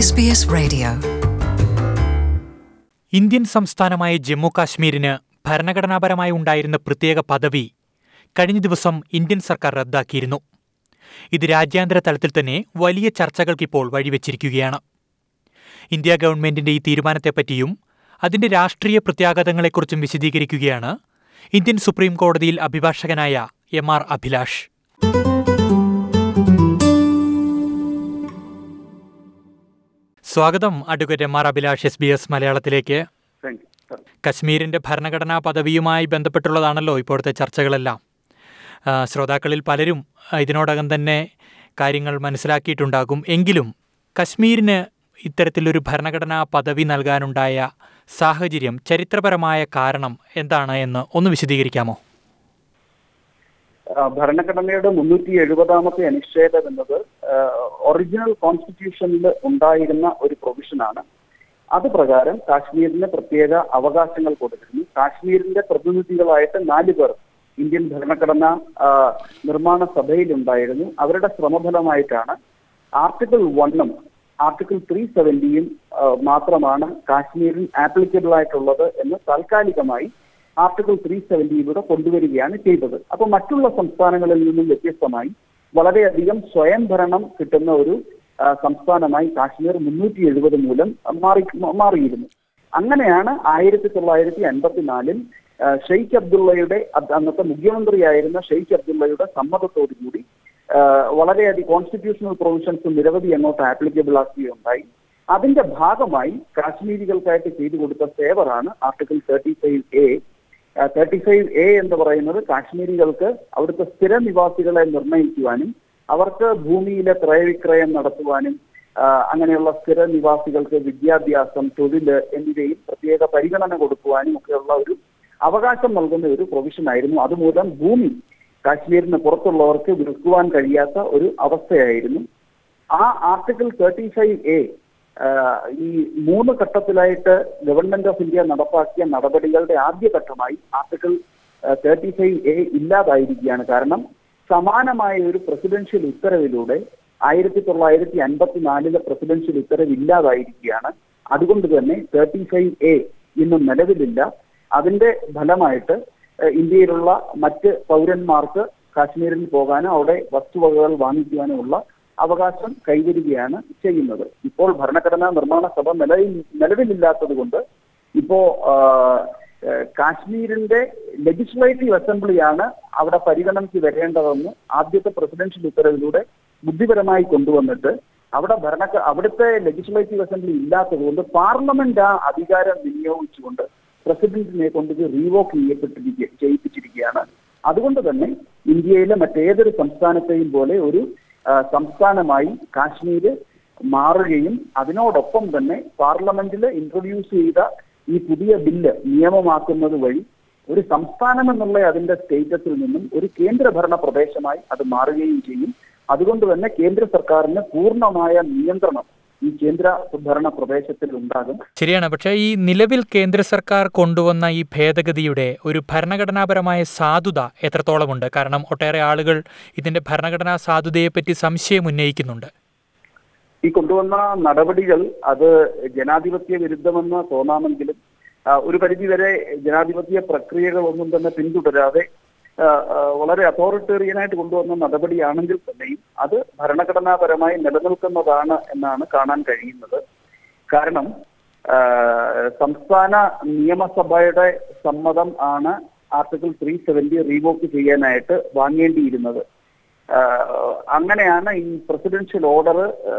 SBS Radio. Indian സംസ്ഥാനമായ ജമ്മു കാശ്മീരിന് ഭരണഘടനാപരമായി ഉണ്ടായിരുന്ന പ്രത്യേക പദവി കഴിഞ്ഞ ദിവസം ഇന്ത്യൻ സർക്കാർ റദ്ദാക്കിയിരുന്നു ഇത് രാജ്യാന്തര തലത്തിൽ തന്നെ വലിയ ചർച്ചകൾക്കിപ്പോൾ വഴിവെച്ചിരിക്കുകയാണ് ഇന്ത്യ ഗവൺമെന്റിന്റെ ഈ തീരുമാനത്തെപ്പറ്റിയും അതിന്റെ രാഷ്ട്രീയ പ്രത്യാഘാതങ്ങളെക്കുറിച്ചും വിശദീകരിക്കുകയാണ് ഇന്ത്യൻ സുപ്രീം കോടതിയിൽ അഭിഭാഷകനായ എം ആർ അഭിലാഷ് സ്വാഗതം advocate M R Abhilash S B S മലയാളത്തിലേക്ക് താങ്ക് യു സർ കശ്മീരിന്റെ ഭരണഘടനാ പദവിയുമായി ബന്ധപ്പെട്ടുള്ളതാണല്ലോ ഇപ്പോഴത്തെ ചർച്ചകളെല്ലാം ആ, ശ്രോതാക്കളിൽ പലരും ആ, ഇതിനോടകം തന്നെ കാര്യങ്ങൾ മനസ്സിലാക്കിയിട്ടുണ്ടാകും എങ്കിലും കശ്മീരിന് ഇത്തരത്തിലൊരു ഭരണഘടനാ പദവി നൽകാനുണ്ടായ സാഹചര്യം ചരിത്രപരമായ കാരണം എന്താണ് എന്ന് ഒന്ന് വിശദീകരിക്കാമോ ആ, ഭരണഘടനയുടെ മുന്നൂറ്റി എഴുപതാമത്തെ അനുച്ഛേദം എന്നത് ഒറിജിനൽ കോൺസ്റ്റിറ്റ്യൂഷനിൽ ഉണ്ടായിരുന്ന ഒരു പ്രൊവിഷനാണ് അത് പ്രകാരം കാശ്മീരിന് പ്രത്യേക അവകാശങ്ങൾ കൊടുത്തിരുന്നു കാശ്മീരിന്റെ പ്രതിനിധികളായിട്ട് നാല് പേർ ഇന്ത്യൻ ഭരണഘടന ആ, നിർമ്മാണ സഭയിലുണ്ടായിരുന്നു അവരുടെ ശ്രമഫലമായിട്ടാണ് ആർട്ടിക്കിൾ വണ്ണും ആർട്ടിക്കിൾ ത്രീ സെവന്റിയും മാത്രമാണ് കാശ്മീരിൽ ആപ്ലിക്കബിൾ ആയിട്ടുള്ളത് എന്ന് താൽക്കാലികമായി ആർട്ടിക്കിൾ ത്രീ സെവന്റിയിലൂടെ കൊണ്ടുവരികയാണ് ചെയ്തത് അപ്പൊ മറ്റുള്ള സംസ്ഥാനങ്ങളിൽ നിന്നും വ്യത്യസ്തമായി വളരെയധികം സ്വയംഭരണം കിട്ടുന്ന ഒരു ആ, സംസ്ഥാനമായി കാശ്മീർ മുന്നൂറ്റി എഴുപത് മൂലം മാറി മാറിയിരുന്നു അങ്ങനെയാണ് ആയിരത്തി തൊള്ളായിരത്തി അൻപത്തിനാലിൽ ആ, ഷെയ്ഖ് അബ്ദുള്ളയുടെ അത് അന്നത്തെ മുഖ്യമന്ത്രിയായിരുന്ന ഷെയ്ഖ് അബ്ദുള്ളയുടെ സമ്മതത്തോടുകൂടി ആ, വളരെയധികം കോൺസ്റ്റിറ്റ്യൂഷണൽ പ്രൊവിഷൻസ് നിരവധി അങ്ങോട്ട് ആപ്ലിക്കബിൾ ആക്കുകയുണ്ടായി അതിന്റെ ഭാഗമായി കാശ്മീരികൾക്കായിട്ട് ചെയ്തു കൊടുത്ത സേവറാണ് article thirty five A thirty five A എന്ന് പറയുന്നത് കാശ്മീരികൾക്ക് അവിടുത്തെ സ്ഥിര നിവാസികളെ നിർണ്ണയിക്കുവാനും അവർക്ക് ഭൂമിയിലെ ക്രയവിക്രയം നടത്തുവാനും ആ, അങ്ങനെയുള്ള സ്ഥിര നിവാസികൾക്ക് വിദ്യാഭ്യാസം തൊഴില് എന്നിവയിൽ പ്രത്യേക പരിഗണന കൊടുക്കുവാനും ഒക്കെയുള്ള ഒരു അവകാശം നൽകുന്ന ഒരു പ്രൊവിഷൻ ആയിരുന്നു അതുമൂലം ഭൂമി കാശ്മീരിന് പുറത്തുള്ളവർക്ക് വിൽക്കുവാൻ കഴിയാത്ത ഒരു അവസ്ഥയായിരുന്നു ആ ആർട്ടിക്കിൾ തേർട്ടി ഫൈവ് എ ഈ മൂന്ന് ഘട്ടത്തിലായിട്ട് ഗവൺമെന്റ് ഓഫ് ഇന്ത്യ നടപ്പാക്കിയ നടപടികളുടെ ആദ്യ ഘട്ടമായി ആർട്ടിക്കിൾ തേർട്ടി ഫൈവ് എ ഇല്ലാതായിരിക്കുകയാണ് കാരണം സമാനമായ ഒരു പ്രസിഡൻഷ്യൽ ഉത്തരവിലൂടെ ആയിരത്തി തൊള്ളായിരത്തി അൻപത്തിനാലിലെ പ്രസിഡൻഷ്യൽ ഉത്തരവ് ഇല്ലാതായിരിക്കുകയാണ് അതുകൊണ്ട് തന്നെ തേർട്ടി ഫൈവ് എ ഇന്ന് നിലവിലില്ല അതിന്റെ ഫലമായിട്ട് ഏഹ് ഇന്ത്യയിലുള്ള മറ്റ് പൗരന്മാർക്ക് കാശ്മീരിൽ പോകാനോ അവിടെ വസ്തുവകകൾ വാങ്ങിക്കുവാനോ ഉള്ള അവകാശം കൈവരികയാണ് ചെയ്യുന്നത് ഇപ്പോൾ ഭരണഘടനാ നിർമ്മാണ സഭ നിലവിൽ നിലവിലില്ലാത്തത് കൊണ്ട് ഇപ്പോ ആ, ഏഹ് കാശ്മീരിന്റെ ലെജിസ്ലേറ്റീവ് അസംബ്ലിയാണ് അവിടെ പരിഗണനയ്ക്ക് വരേണ്ടതെന്ന് ആദ്യത്തെ പ്രസിഡൻഷ്യൽ ഉത്തരവിലൂടെ ബുദ്ധിപരമായി കൊണ്ടുവന്നിട്ട് അവിടെ ഭരണ അവിടുത്തെ ലെജിസ്ലേറ്റീവ് അസംബ്ലി ഇല്ലാത്തത് കൊണ്ട് പാർലമെന്റ് ആ അധികാരം വിനിയോഗിച്ചുകൊണ്ട് പ്രസിഡന്റിനെ കൊണ്ട് ഇത് റീവോക്ക് ചെയ്യപ്പെട്ടിരിക്കുക ചെയ്യിപ്പിച്ചിരിക്കുകയാണ് അതുകൊണ്ട് തന്നെ ഇന്ത്യയിലെ മറ്റേതൊരു സംസ്ഥാനത്തെയും പോലെ ഒരു ആ, സംസ്ഥാനമായി കാശ്മീര് മാറുകയും അതിനോടൊപ്പം തന്നെ പാർലമെന്റിൽ ഇൻട്രൊഡ്യൂസ് ചെയ്ത ഈ പുതിയ ബില്ല് നിയമമാക്കുന്നത് വഴി ഒരു സംസ്ഥാനം എന്നുള്ള അതിന്റെ സ്റ്റേറ്റസിൽ നിന്നും ഒരു കേന്ദ്രഭരണ പ്രദേശമായി അത് മാറുകയും ചെയ്യും അതുകൊണ്ട് തന്നെ കേന്ദ്ര സർക്കാരിന് പൂർണ്ണമായ നിയന്ത്രണം ഈ കേന്ദ്ര ഭരണ പ്രദേശത്തിൽ ഉണ്ടാകും ശരിയാണ് പക്ഷേ ഈ നിലവിൽ കേന്ദ്ര സർക്കാർ കൊണ്ടുവന്ന ഈ ഭേദഗതിയുടെ ഒരു ഭരണഘടനാപരമായ സാധുത എത്രത്തോളമുണ്ട് കാരണം ഒട്ടേറെ ആളുകൾ ഇതിന്റെ ഭരണഘടനാ സാധുതയെപ്പറ്റി സംശയം ഉന്നയിക്കുന്നുണ്ട് ഈ കൊണ്ടുവന്ന നടപടികൾ അത് ജനാധിപത്യ വിരുദ്ധമെന്ന് തോന്നാമെങ്കിലും ആ, ഒരു പരിധിവരെ ജനാധിപത്യ പ്രക്രിയകളൊന്നും തന്നെ പിന്തുടരാതെ ആ, ആ, വളരെ അതോറിറ്റേറിയനായിട്ട് കൊണ്ടുവന്ന നടപടിയാണെങ്കിൽ തന്നെയും അത് ഭരണഘടനാപരമായി നിലനിൽക്കുന്നതാണ് എന്നാണ് കാണാൻ കഴിയുന്നത് കാരണം ആ, സംസ്ഥാന നിയമസഭയുടെ സമ്മതം ആണ് ആർട്ടിക്കിൾ ത്രീ സെവന്റി റീവോക്ക് ചെയ്യാനായിട്ട് വാങ്ങേണ്ടിയിരുന്നത് ആഹ് അങ്ങനെയാണ് ഈ പ്രസിഡൻഷ്യൽ ഓർഡർ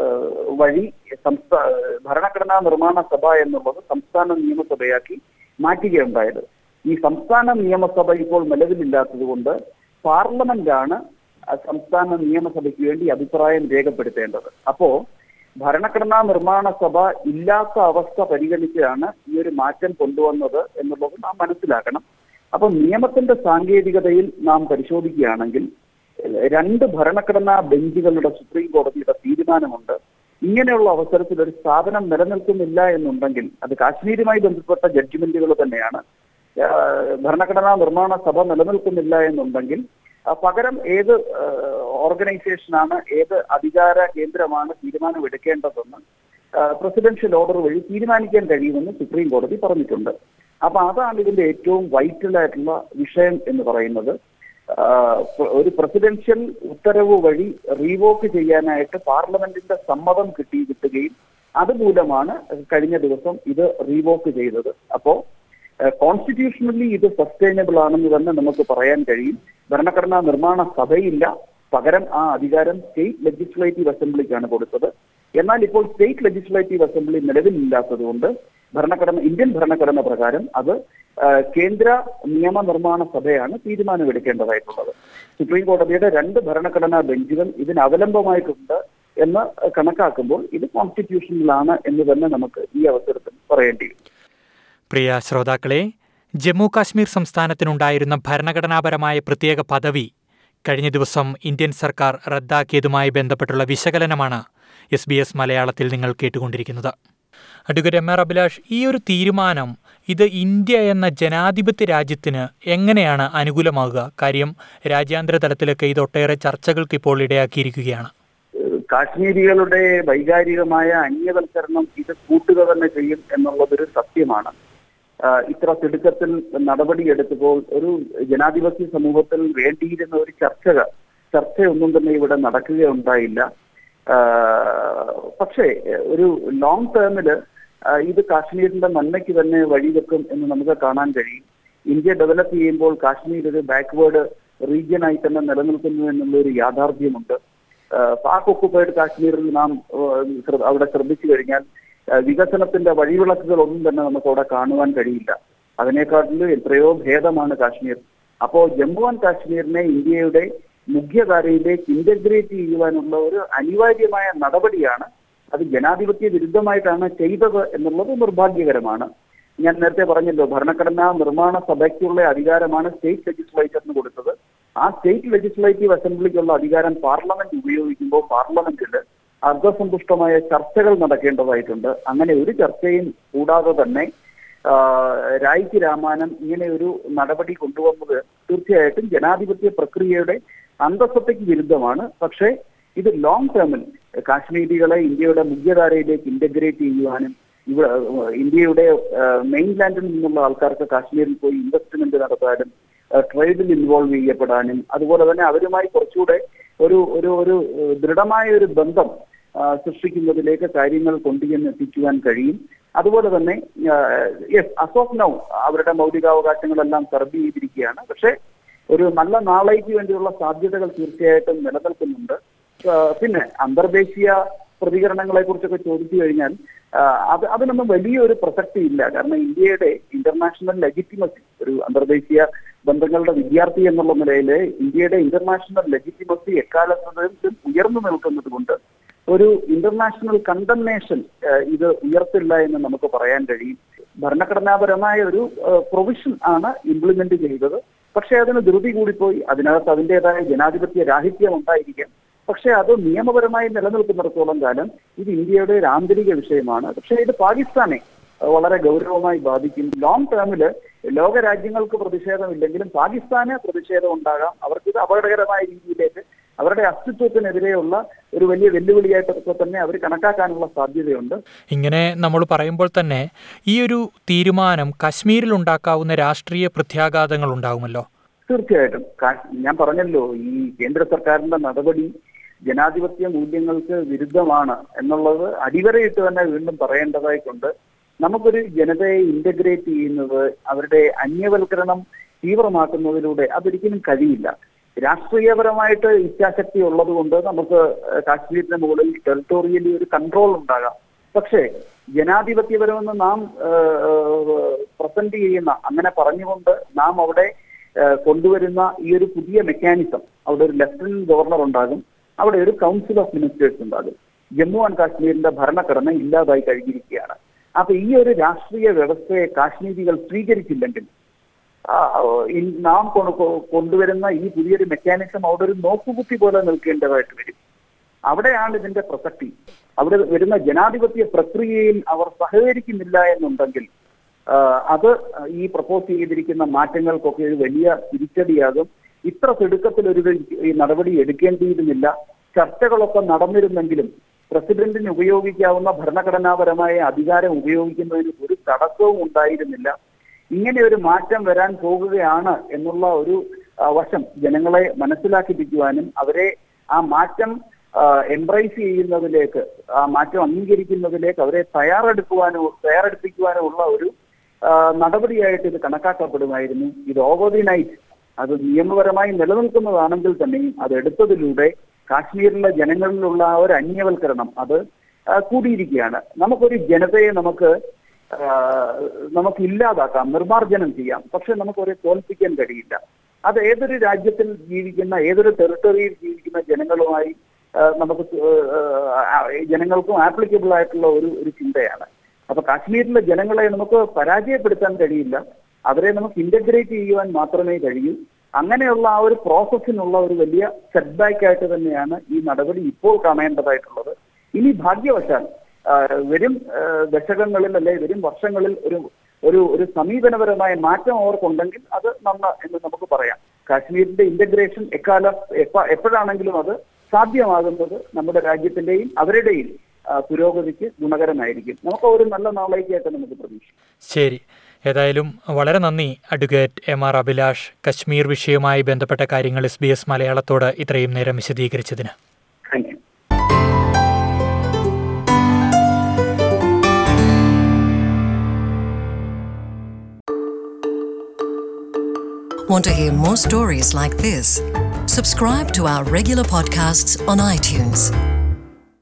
വഴി സംസ്ഥാന ഭരണഘടനാ നിർമ്മാണ സഭ എന്നുള്ളത് സംസ്ഥാന നിയമസഭയാക്കി മാറ്റുകയുണ്ടായത് ഈ സംസ്ഥാന നിയമസഭ ഇപ്പോൾ നിലവിലില്ലാത്തത് കൊണ്ട് പാർലമെന്റാണ് ആ സംസ്ഥാന നിയമസഭയ്ക്ക് വേണ്ടി അഭിപ്രായം രേഖപ്പെടുത്തേണ്ടത് അപ്പോ ഭരണഘടനാ നിർമ്മാണ സഭ ഇല്ലാത്ത അവസ്ഥ പരിഗണിച്ചാണ് ഈ ഒരു മാറ്റം കൊണ്ടുവന്നത് എന്നുള്ളത് നാം മനസ്സിലാക്കണം അപ്പൊ നിയമത്തിന്റെ സാങ്കേതികതയിൽ നാം പരിശോധിക്കുകയാണെങ്കിൽ രണ്ട് ഭരണഘടനാ ബെഞ്ചുകളുടെ സുപ്രീം കോടതിയുടെ തീരുമാനമുണ്ട് ഇങ്ങനെയുള്ള അവസരത്തിൽ ഒരു സ്ഥാപനം നിലനിൽക്കുന്നില്ല എന്നുണ്ടെങ്കിൽ അത് കാശ്മീരുമായി ബന്ധപ്പെട്ട ജഡ്ജിമെന്റുകൾ തന്നെയാണ് ആഹ് ഭരണഘടനാ നിർമ്മാണ സഭ നിലനിൽക്കുന്നില്ല എന്നുണ്ടെങ്കിൽ ആ പകരം ഏത് ഓർഗനൈസേഷനാണ് ഏത് അധികാര കേന്ദ്രമാണ് തീരുമാനം എടുക്കേണ്ടതെന്ന് പ്രസിഡൻഷ്യൽ ഓർഡർ വഴി തീരുമാനിക്കാൻ കഴിയുമെന്ന് സുപ്രീം കോടതി പറഞ്ഞിട്ടുണ്ട് അപ്പൊ അതാണ് ഇതിന്റെ ഏറ്റവും വൈറ്റൽ ആയിട്ടുള്ള വിഷയം എന്ന് പറയുന്നത് ആ, ഒരു പ്രസിഡൻഷ്യൽ ഉത്തരവ് വഴി റീവോക്ക് ചെയ്യാനായിട്ട് പാർലമെന്റിന്റെ സമ്മതം കിട്ടി കിട്ടുകയും അതുമൂലമാണ് കഴിഞ്ഞ ദിവസം ഇത് റീവോക്ക് ചെയ്തത് അപ്പോ കോൺസ്റ്റിറ്റ്യൂഷണലി ഇത് സസ്റ്റൈനബിൾ ആണെന്ന് തന്നെ നമുക്ക് പറയാൻ കഴിയും ഭരണഘടനാ നിർമ്മാണ സഭയില്ല പകരം ആ അധികാരം സ്റ്റേറ്റ് ലെജിസ്ലേറ്റീവ് അസംബ്ലിക്കാണ് കൊടുത്തത് എന്നാൽ ഇപ്പോൾ സ്റ്റേറ്റ് ലെജിസ്ലേറ്റീവ് അസംബ്ലി നിലവിലില്ലാത്തതുകൊണ്ട് ഭരണഘടന ഇന്ത്യൻ ഭരണഘടന പ്രകാരം അത് ആ, കേന്ദ്ര നിയമനിർമ്മാണ സഭയാണ് തീരുമാനമെടുക്കേണ്ടതായിട്ടുള്ളത് സുപ്രീം കോടതിയുടെ രണ്ട് ഭരണഘടനാ ബെഞ്ചുകൾ ഇതിന് അവലംബമായിട്ടുണ്ട് എന്ന് കണക്കാക്കുമ്പോൾ ഇത് കോൺസ്റ്റിറ്റ്യൂഷനിലാണ് എന്ന് തന്നെ നമുക്ക് ഈ അവസരത്തിൽ പറയേണ്ടി വരും പ്രിയ ശ്രോതാക്കളെ ജമ്മു കാശ്മീർ സംസ്ഥാനത്തിനുണ്ടായിരുന്ന ഭരണഘടനാപരമായ പ്രത്യേക പദവി കഴിഞ്ഞ ദിവസം ഇന്ത്യൻ സർക്കാർ റദ്ദാക്കിയതുമായി ബന്ധപ്പെട്ടുള്ള വിശകലനമാണ് എസ് ബി എസ് മലയാളത്തിൽ നിങ്ങൾ കേട്ടുകൊണ്ടിരിക്കുന്നത് അഡ്വക്കേറ്റ് എം ആർ അഭിലാഷ് ഈ ഒരു തീരുമാനം ഇത് ഇന്ത്യ എന്ന ജനാധിപത്യ രാജ്യത്തിന് എങ്ങനെയാണ് അനുകൂലമാകുക കാര്യം രാജ്യാന്തര തലത്തിലൊക്കെ ഇത് ഒട്ടേറെ ചർച്ചകൾക്ക് ഇപ്പോൾ ഇടയാക്കിയിരിക്കുകയാണ് ഏഹ് കാശ്മീരികളുടെ വൈകാരികമായ അന്യവൽക്കരണം ഇത് കൂട്ടുക തന്നെ ചെയ്യും എന്നുള്ളതൊരു സത്യമാണ് ആഹ് ഇത്ര തിടുക്കത്തിൽ നടപടിയെടുത്തപ്പോൾ ഒരു ജനാധിപത്യ സമൂഹത്തിൽ വേണ്ടിയിരുന്ന ഒരു ചർച്ച ചർച്ചയൊന്നും തന്നെ ഇവിടെ നടക്കുകയുണ്ടായില്ല ആഹ് പക്ഷേ ഒരു ലോങ് ടേമില് ഇത് കാശ്മീരിന്റെ നന്മയ്ക്ക് തന്നെ വഴിവെക്കും എന്ന് നമുക്ക് കാണാൻ കഴിയും ഇന്ത്യ ഡെവലപ്പ് ചെയ്യുമ്പോൾ കാശ്മീർ ഒരു ബാക്ക്വേർഡ് റീജിയനായി തന്നെ നിലനിൽക്കുന്നു എന്നുള്ള ഒരു യാഥാർത്ഥ്യമുണ്ട് ആഹ് പാക് ഒക്കുപ്പൈഡ് കാശ്മീരിൽ നാം ആഹ് ശ്ര- അവിടെ ശ്രദ്ധിച്ചു കഴിഞ്ഞാൽ ആഹ് വികസനത്തിന്റെ വഴിവിളക്കുകൾ ഒന്നും തന്നെ നമുക്ക് അവിടെ കാണുവാൻ കഴിയില്ല അതിനേക്കാട്ടിലും എത്രയോ ഭേദമാണ് കാശ്മീർ അപ്പോ ജമ്മു ആൻഡ് കാശ്മീരിനെ ഇന്ത്യയുടെ മുഖ്യധാരയിലേക്ക് ഇന്റഗ്രേറ്റ് ചെയ്യുവാനുള്ള ഒരു അനിവാര്യമായ നടപടിയാണ് അത് ജനാധിപത്യ വിരുദ്ധമായിട്ടാണ് ചെയ്തത് എന്നുള്ളത് നിർഭാഗ്യകരമാണ് ഞാൻ നേരത്തെ പറഞ്ഞല്ലോ ഭരണഘടനാ നിർമ്മാണ സഭയ്ക്കുള്ള അധികാരമാണ് സ്റ്റേറ്റ് ലെജിസ്ലേച്ചറിന് കൊടുത്തത് ആ സ്റ്റേറ്റ് ലെജിസ്ലേറ്റീവ് അസംബ്ലിക്കുള്ള അധികാരം പാർലമെന്റ് ഉപയോഗിക്കുമ്പോൾ പാർലമെന്റിൽ അർദ്ധസന്തുഷ്ടമായ ചർച്ചകൾ നടക്കേണ്ടതായിട്ടുണ്ട് അങ്ങനെ ഒരു ചർച്ചയും കൂടാതെ തന്നെ ആ, രായ്ക്ക് രാമാനം ഇങ്ങനെ ഒരു നടപടി കൊണ്ടുവന്നത് തീർച്ചയായിട്ടും ജനാധിപത്യ പ്രക്രിയയുടെ അന്തസ്സത്തയ്ക്ക് വിരുദ്ധമാണ് പക്ഷേ ഇത് ലോങ് ടേമിൽ കാശ്മീരികളെ ഇന്ത്യയുടെ മുഖ്യധാരയിലേക്ക് ഇന്റഗ്രേറ്റ് ചെയ്യുവാനും ഇവിടെ ഏഹ്, ഇന്ത്യയുടെ മെയിൻലാൻഡിൽ നിന്നുള്ള ആൾക്കാർക്ക് കാശ്മീരിൽ പോയി ഇൻവെസ്റ്റ്മെന്റ് നടത്താനും ട്രേഡിൽ ഇൻവോൾവ് ചെയ്യപ്പെടാനും അതുപോലെ തന്നെ അവരുമായി കുറച്ചുകൂടെ ഒരു ഒരു ഒരു ഏഹ്, ദൃഢമായ ഒരു ബന്ധം ആ, സൃഷ്ടിക്കുന്നതിലേക്ക് കാര്യങ്ങൾ കൊണ്ടുചെന്ന് എത്തിക്കുവാൻ കഴിയും അതുപോലെ തന്നെ യെസ് അസോഫ് നൗ അവരുടെ മൗലികാവകാശങ്ങളെല്ലാം സർവ് ചെയ്തിരിക്കുകയാണ് പക്ഷേ ഒരു നല്ല നാളേക്ക് വേണ്ടിയുള്ള സാധ്യതകൾ തീർച്ചയായിട്ടും നിലനിൽക്കുന്നുണ്ട് ആ, പിന്നെ അന്തർദേശീയ പ്രതികരണങ്ങളെ കുറിച്ചൊക്കെ ചോദിച്ചു കഴിഞ്ഞാൽ ആ, അത് അതിനൊന്നും വലിയൊരു പ്രസക്തി ഇല്ല കാരണം ഇന്ത്യയുടെ ഇന്റർനാഷണൽ ലെജിറ്റിമസി ഒരു അന്തർദേശീയ ബന്ധങ്ങളുടെ വിദ്യാർത്ഥി എന്നുള്ള നിലയിൽ ഇന്ത്യയുടെ ഇന്റർനാഷണൽ ലെജിറ്റിമസി എക്കാലത്തും ഉയർന്നു നിൽക്കുന്നത് കൊണ്ട് ഒരു ഇന്റർനാഷണൽ കണ്ടംനേഷൻ ഇത് ഉയർത്തില്ല എന്ന് നമുക്ക് പറയാൻ കഴിയും ഭരണഘടനാപരമായ ഒരു പ്രൊവിഷൻ ആണ് ഇംപ്ലിമെന്റ് ചെയ്തത് പക്ഷെ അതിന് ധൃതി കൂടിപ്പോയി അതിനകത്ത് അതിൻ്റെതായ ജനാധിപത്യ രാഹിത്യം ഉണ്ടായിരിക്കാം പക്ഷെ അത് നിയമപരമായി നിലനിൽക്കുന്നിടത്തോളം കാലം ഇത് ഇന്ത്യയുടെ ഒരു ആന്തരിക വിഷയമാണ് പക്ഷെ ഇത് പാകിസ്ഥാനെ അഹ് വളരെ ഗൗരവമായി ബാധിക്കും ലോങ് ടേമില് ലോക രാജ്യങ്ങൾക്ക് പ്രതിഷേധമില്ലെങ്കിലും പാകിസ്ഥാന് പ്രതിഷേധം ഉണ്ടാകാം അവർക്ക് ഇത് അപകടകരമായ രീതിയിലേക്ക് അവരുടെ അസ്തിത്വത്തിനെതിരെയുള്ള ഒരു വലിയ വെല്ലുവിളിയായിട്ടൊക്കെ തന്നെ അവർ കണക്കാക്കാനുള്ള സാധ്യതയുണ്ട് ഇങ്ങനെ നമ്മൾ പറയുമ്പോൾ തന്നെ ഈ ഒരു തീരുമാനം കശ്മീരിൽ ഉണ്ടാക്കാവുന്ന രാഷ്ട്രീയ പ്രത്യാഘാതങ്ങൾ ഉണ്ടാകുമല്ലോ തീർച്ചയായിട്ടും കാ- ഞാൻ പറഞ്ഞല്ലോ ഈ കേന്ദ്ര സർക്കാരിന്റെ നടപടി ജനാധിപത്യ മൂല്യങ്ങൾക്ക് വിരുദ്ധമാണ് എന്നുള്ളത് അടിവരയിട്ട് തന്നെ വീണ്ടും പറയേണ്ടതായിട്ടുണ്ട് നമുക്കൊരു ജനതയെ ഇന്റഗ്രേറ്റ് ചെയ്യുന്നത് അവരുടെ അന്യവൽക്കരണം തീവ്രമാക്കുന്നതിലൂടെ അതൊരിക്കലും കഴിയില്ല രാഷ്ട്രീയപരമായിട്ട് ഇച്ഛാശക്തി ഉള്ളത് കൊണ്ട് നമുക്ക് ഏഹ്, കാശ്മീരിന്റെ മുകളിൽ ടെറിട്ടോറിയലി ഒരു കൺട്രോൾ ഉണ്ടാകാം പക്ഷേ ജനാധിപത്യപരമെന്ന് നാം പ്രസന്റ് ചെയ്യുന്ന അങ്ങനെ പറഞ്ഞുകൊണ്ട് നാം അവിടെ ഏഹ്, കൊണ്ടുവരുന്ന ഈ ഒരു പുതിയ മെക്കാനിസം അവിടെ ഒരു ലഫ്റ്റനന്റ് ഗവർണർ ഉണ്ടാകും അവിടെ ഒരു കൗൺസിൽ ഓഫ് മിനിസ്റ്റേഴ്സ് ഉണ്ടാകും ജമ്മു ആൻഡ് കാശ്മീരിന്റെ ഭരണഘടന ഇല്ലാതായി കഴിഞ്ഞിരിക്കുകയാണ് അപ്പൊ ഈ ഒരു രാഷ്ട്രീയ വ്യവസ്ഥയെ കാശ്മീരികൾ സ്വീകരിച്ചില്ലെങ്കിൽ ആ, ഇ- നാം കൊ- കൊ- കൊണ്ടുവരുന്ന ഈ പുതിയൊരു മെക്കാനിസം അവിടെ ഒരു നോക്കുകുത്തി പോലെ നിൽക്കേണ്ടതായിട്ട് വരും അവിടെയാണ് ഇതിന്റെ പ്രസക്തി അവിടെ വരുന്ന ജനാധിപത്യ പ്രക്രിയയിൽ അവർ സഹകരിക്കുന്നില്ല എന്നുണ്ടെങ്കിൽ ആ, അത് ഈ പ്രപ്പോസ് ചെയ്തിരിക്കുന്ന മാറ്റങ്ങൾക്കൊക്കെ ഒരു വലിയ തിരിച്ചടിയാകും ഇത്ര തിടുക്കത്തിൽ ഒരു ഈ നടപടി എടുക്കേണ്ടിയിരുന്നില്ല ചർച്ചകളൊക്കെ നടന്നിരുന്നെങ്കിലും പ്രസിഡന്റിന് ഉപയോഗിക്കാവുന്ന ഭരണഘടനാപരമായ അധികാരം ഉപയോഗിക്കുന്നതിന് ഒരു തടസ്സവും ഉണ്ടായിരുന്നില്ല ഇങ്ങനെ ഒരു മാറ്റം വരാൻ പോകുകയാണ് എന്നുള്ള ഒരു ആ, വശം ജനങ്ങളെ മനസ്സിലാക്കിപ്പിക്കുവാനും അവരെ ആ മാറ്റം എംബ്രൈസ് ചെയ്യുന്നതിലേക്ക് ആ മാറ്റം അംഗീകരിക്കുന്നതിലേക്ക് അവരെ തയ്യാറെടുക്കുവാനോ തയ്യാറെടുപ്പിക്കുവാനോ ഉള്ള ഒരു ആ, നടപടിയായിട്ട് ഇത് കണക്കാക്കപ്പെടുമായിരുന്നു ഇത് ഓവർ ദി നൈറ്റ് അത് നിയമപരമായി നിലനിൽക്കുന്നതാണെങ്കിൽ തന്നെയും അത് എടുത്തതിലൂടെ കാശ്മീരിലെ ജനങ്ങളിലുള്ള ആ ഒരു അന്യവൽക്കരണം അത് ആ, കൂടിയിരിക്കുകയാണ് നമുക്കൊരു ജനതയെ നമുക്ക് ആ, നമുക്ക് ഇല്ലാതാക്കാം നിർമ്മാർജ്ജനം ചെയ്യാം പക്ഷെ നമുക്കൊരു തോൽപ്പിക്കാൻ കഴിയില്ല അത് ഏതൊരു രാജ്യത്തിൽ ജീവിക്കുന്ന ഏതൊരു ടെറിട്ടറിയിൽ ജീവിക്കുന്ന ജനങ്ങളുമായി ആ, നമുക്ക് ആ, ആ, ജനങ്ങൾക്കും ആപ്ലിക്കബിൾ ആയിട്ടുള്ള ഒരു ഒരു ചിന്തയാണ് അപ്പൊ കാശ്മീരിലെ ജനങ്ങളെ നമുക്ക് പരാജയപ്പെടുത്താൻ കഴിയില്ല അവരെ നമുക്ക് ഇന്റഗ്രേറ്റ് ചെയ്യുവാൻ മാത്രമേ കഴിയൂ അങ്ങനെയുള്ള ആ ഒരു പ്രോസസ്സിനുള്ള ഒരു വലിയ സെറ്റ് ബാക്ക് ആയിട്ട് തന്നെയാണ് ഈ നടപടി ഇപ്പോൾ കാണേണ്ടതായിട്ടുള്ളത് ഇനി ഭാഗ്യവശാൽ ആ, വരും ആ, ദശകങ്ങളിൽ അല്ലെ വരും വർഷങ്ങളിൽ ഒരു ഒരു ഒരു സമീപനപരമായ മാറ്റം അവർക്കുണ്ടെങ്കിൽ അത് നന്ന എന്ന് നമുക്ക് പറയാം കാശ്മീരിന്റെ ഇന്റഗ്രേഷൻ എക്കാലം എപ്പ എപ്പോഴാണെങ്കിലും അത് സാധ്യമാകുന്നത് നമ്മുടെ രാജ്യത്തിന്റെയും അവരുടെയും ആ, പുരോഗതിക്ക് ഗുണകരമായിരിക്കും നമുക്ക് ഒരു നല്ല നാളേക്കായിട്ട് നമുക്ക് പ്രതീക്ഷിക്കാം ശരി ഏതായാലും വളരെ നന്ദി advocate M R Abhilash Kashmir വിഷയവുമായി ബന്ധപ്പെട്ട കാര്യങ്ങൾ എസ് ബി എസ് മലയാളത്തോട് ഇത്രയും നേരം വിശദീകരിച്ചതിന് thank you Want to hear more stories like this? Subscribe to our regular podcasts on iTunes.